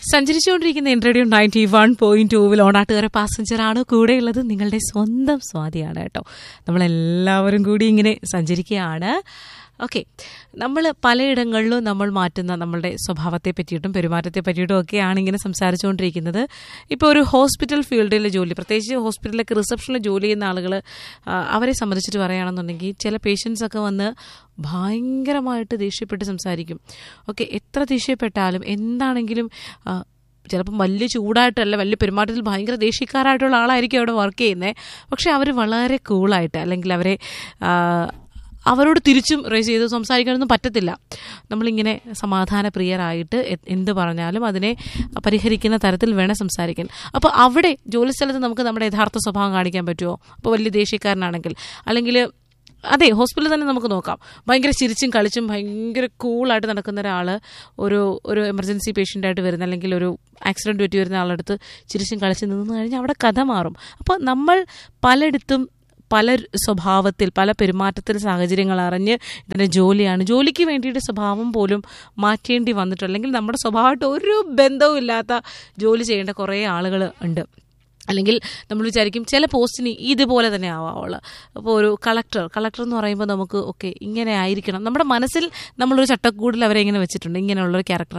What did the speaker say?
സഞ്ചരിച്ചുകൊണ്ടിരിക്കുന്ന ഇൻട്രഡിയോ ninety one point ടൂവിൽ ഓണാട്ടുകാരെ പാസഞ്ചറാണ് കൂടെയുള്ളത് നിങ്ങളുടെ സ്വന്തം സ്വാതിയാണ് കേട്ടോ നമ്മളെല്ലാവരും കൂടി ഇങ്ങനെ സഞ്ചരിക്കുകയാണ് ഓക്കെ നമ്മൾ പലയിടങ്ങളിലും നമ്മൾ മാറ്റുന്ന നമ്മളുടെ സ്വഭാവത്തെ പറ്റിയിട്ടും പെരുമാറ്റത്തെ പറ്റിയിട്ടും ഒക്കെയാണ് ഇങ്ങനെ സംസാരിച്ചുകൊണ്ടിരിക്കുന്നത് ഇപ്പോൾ ഒരു ഹോസ്പിറ്റൽ ഫീൽഡിലെ ജോലി പ്രത്യേകിച്ച് ഹോസ്പിറ്റലിലൊക്കെ റിസപ്ഷനിൽ ജോലി ചെയ്യുന്ന ആളുകൾ അവരെ സംബന്ധിച്ചിട്ട് പറയുകയാണെന്നുണ്ടെങ്കിൽ ചില പേഷ്യൻസ് ഒക്കെ വന്ന് ഭയങ്കരമായിട്ട് ദേഷ്യപ്പെട്ട് സംസാരിക്കും ഓക്കെ എത്ര ദേഷ്യപ്പെട്ടാലും എന്താണെങ്കിലും ആ, ചിലപ്പം വലിയ ചൂടായിട്ടല്ല വലിയ പെരുമാറ്റത്തിൽ ഭയങ്കര ദേഷ്യക്കാരായിട്ടുള്ള ആളായിരിക്കും അവിടെ വർക്ക് ചെയ്യുന്നത് പക്ഷെ അവർ വളരെ കൂളായിട്ട് അല്ലെങ്കിൽ അവരെ ആ, അവരോട് തിരിച്ചും റേസ് ചെയ്ത് സംസാരിക്കാനൊന്നും പറ്റത്തില്ല നമ്മളിങ്ങനെ സമാധാനപ്രിയരായിട്ട് എ- എന്ത് പറഞ്ഞാലും അതിനെ പരിഹരിക്കുന്ന തരത്തിൽ വേണം സംസാരിക്കാൻ അപ്പോൾ അവിടെ ജോലി സ്ഥലത്ത് നമുക്ക് നമ്മുടെ യഥാർത്ഥ സ്വഭാവം കാണിക്കാൻ പറ്റുമോ അപ്പോൾ വലിയ ദേഷ്യക്കാരനാണെങ്കിൽ അല്ലെങ്കിൽ അതെ ഹോസ്പിറ്റലിൽ തന്നെ നമുക്ക് നോക്കാം ഭയങ്കര ചിരിച്ചും കളിച്ചും ഭയങ്കര കൂളായിട്ട് നടക്കുന്ന ഒരാൾ ഒരു ഒരു എമർജൻസി പേഷ്യൻ്റായിട്ട് വരുന്ന അല്ലെങ്കിൽ ഒരു ആക്സിഡൻറ്റ് പറ്റി വരുന്ന ആളെടുത്ത് ചിരിച്ചും കളിച്ചും നിന്ന് കഴിഞ്ഞാൽ അവിടെ കഥ മാറും അപ്പോൾ നമ്മൾ പലയിടത്തും പല സ്വഭാവത്തിൽ പല പെരുമാറ്റത്തിൽ സാഹചര്യങ്ങൾ അറിഞ്ഞ് ഇതിൻ്റെ ജോലിയാണ് ജോലിക്ക് വേണ്ടിയിട്ട് സ്വഭാവം പോലും മാറ്റേണ്ടി വന്നിട്ടുണ്ട് അല്ലെങ്കിൽ നമ്മുടെ സ്വഭാവമായിട്ട് ഒരു ബന്ധവും ഇല്ലാത്ത ജോലി ചെയ്യേണ്ട കുറേ ആളുകൾ ഉണ്ട് അല്ലെങ്കിൽ നമ്മൾ വിചാരിക്കും ചില പോസ്റ്റിന് ഇതുപോലെ തന്നെ ആവാവുള്ളൂ അപ്പോൾ ഒരു കളക്ടർ കളക്ടർ എന്ന് പറയുമ്പോൾ നമുക്ക് ഓക്കെ ഇങ്ങനെ ആയിരിക്കണം നമ്മുടെ മനസ്സിൽ നമ്മളൊരു ചട്ടക്കൂടിൽ അവരെ ഇങ്ങനെ വെച്ചിട്ടുണ്ട് ഇങ്ങനെയുള്ളൊരു ക്യാരക്ടർ